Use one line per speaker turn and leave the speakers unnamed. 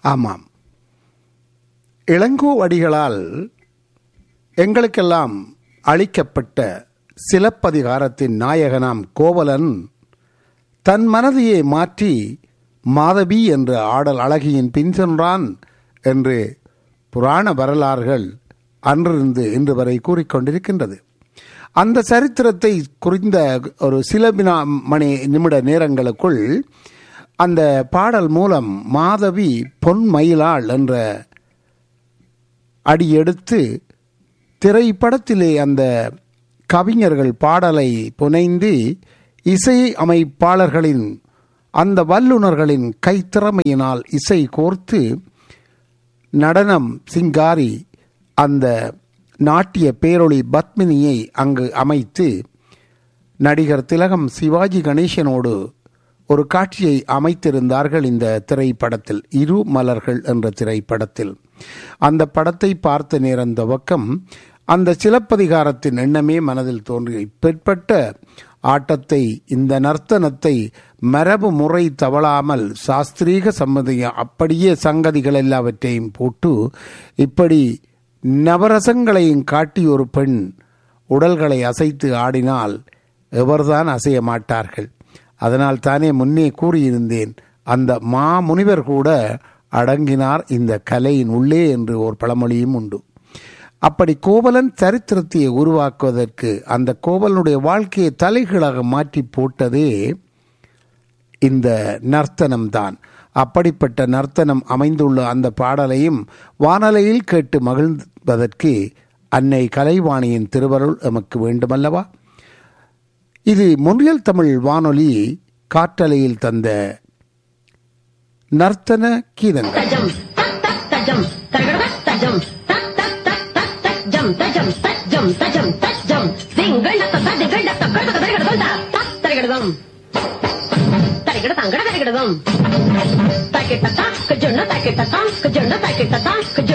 ஆமாம் இளங்கோவடிகளால் எங்களுக்கெல்லாம் அளிக்கப்பட்ட சிலப்பதிகாரத்தின் நாயகனாம் கோவலன் தன் மனதையே மாற்றி மாதவி என்ற ஆடல் அழகியின் பின் சென்றான் என்று புராண வரலாறுகள் அன்றிருந்து இன்று வரை கூறிக்கொண்டிருக்கின்றது அந்த சரித்திரத்தை குறிந்த ஒரு சில வினா மணி நிமிட நேரங்களுக்குள் அந்த பாடல் மூலம் மாதவி பொன்மயிலாள் என்ற அடியெடுத்து திரைப்படத்திலே அந்த கவிஞர்கள் பாடலை புனைந்து இசை அமைப்பாளர்களின் அந்த வல்லுநர்களின் கைத்திறமையினால் இசை கோர்த்து நடனம் சிங்காரி அந்த நாட்டிய பேரொளி பத்மினியை அங்கு அமைத்து நடிகர் திலகம் சிவாஜி கணேசனோடு ஒரு காட்சியை அமைத்திருந்தார்கள் இந்த திரைப்படத்தில் இரு மலர்கள் என்ற திரைப்படத்தில் அந்த படத்தை பார்த்த நேரம் துவக்கம் அந்த சிலப்பதிகாரத்தின் எண்ணமே மனதில் தோன்றி பிற்பட்ட ஆட்டத்தை இந்த நர்த்தனத்தை மரபு முறை தவளாமல் சாஸ்திரீக சம்மதிய அப்படியே சங்கதிகள் எல்லாவற்றையும் போட்டு இப்படி நவரசங்களையும் காட்டி ஒரு பெண் உடல்களை அசைத்து ஆடினால் எவர்தான் அசைய மாட்டார்கள் அதனால் தானே முன்னே கூறியிருந்தேன் அந்த மா முனிவர் கூட அடங்கினார் இந்த கலையின் உள்ளே என்று ஒரு பழமொழியும் உண்டு அப்படி கோவலன் சரித்திரத்தை உருவாக்குவதற்கு அந்த கோவலனுடைய வாழ்க்கையை தலைகீழாக மாற்றி போட்டதே இந்த நர்த்தனம் தான் அப்படிப்பட்ட நர்த்தனம் அமைந்துள்ள அந்த பாடலையும் வானலையில் கேட்டு மகிழ்வதற்கு அன்னை கலைவாணியின் திருவருள் எமக்கு வேண்டுமல்லவா இது மொழியல் தமிழ் வானொலி காற்றலையில் தந்த நர்த்தன கீதங்கள்
தஜம் தக் தக் தஜம் தரகட தஜம் தக் தக் தக் தக் தஜம் தஜம் தஜம் தஜம் தஜம் திங்கள் தத்த திங்கள் தத்த கட தரகட தந்த தக் தரகடதம் தரகட தங்கட தரகடதம் தக்கிட்ட தக் ஜொன்ன தக்கிட்ட தக் ஜொன்ன தக்கிட்ட தக்